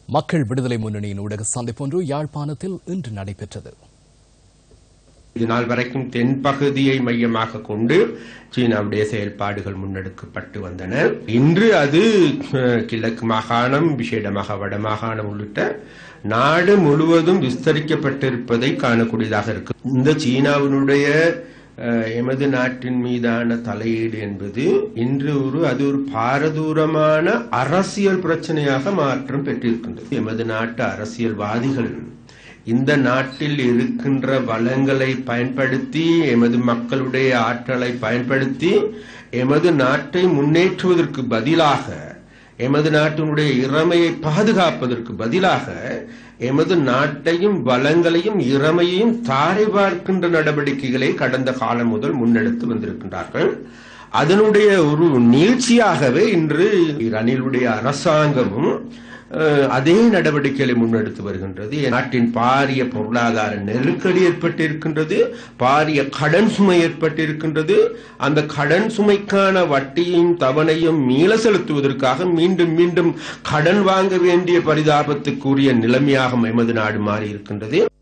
மக்கள் விடுதலை முன்னணியின் ஊடக சந்திப்பொன்று யாழ்ப்பாணத்தில் இன்று நடைபெற்றது இது நாள் வரைக்கும் தென்பகுதியை மையமாக கொண்டு சீனாவுடைய செயல்பாடுகள் முன்னெடுக்கப்பட்டு வந்தன இன்று அது அஹ், கிழக்கு மாகாணம் விசேடமாக வடமாகாணம் உள்ளிட்ட நாடு முழுவதும் விஸ்தரிக்கப்பட்டிருப்பதை காணக்கூடியதாக இருக்கு இந்த சீனாவினுடைய அஹ், எமது நாட்டின் மீதான தலையீடு என்பது இன்று ஒரு அது ஒரு பாரதூரமான அரசியல் பிரச்சனையாக மாற்றம் பெற்றிருக்கின்றது எமது நாட்டு அரசியல்வாதிகள் இந்த நாட்டில் இருக்கின்ற வளங்களை பயன்படுத்தி எமது மக்களுடைய ஆற்றலை பயன்படுத்தி எமது நாட்டை முன்னேற்றுவதற்கு பதிலாக எமது நாட்டினுடைய இறமையை பாதுகாப்பதற்கு பதிலாக எமது நாட்டையும் வளங்களையும் இறமையையும் தாரை பார்க்கின்ற நடவடிக்கைகளை கடந்த காலம் முதல் முன்னெடுத்து வந்திருக்கின்றார்கள் அதனுடைய ஒரு நீட்சியாகவே இன்று ரணிலுடைய அரசாங்கமும் அஹ், அதே நடவடிக்கைகளை முன்னெடுத்து வருகின்றது நாட்டின் பாரிய பொருளாதார நெருக்கடி ஏற்பட்டிருக்கின்றது பாரிய கடன் சுமை ஏற்பட்டிருக்கின்றது அந்த கடன் சுமைக்கான வட்டியையும் தவணையும் மீள செலுத்துவதற்காக மீண்டும் மீண்டும் கடன் வாங்க வேண்டிய பரிதாபத்துக்குரிய நிலைமையாக எமது நாடு மாறி இருக்கின்றது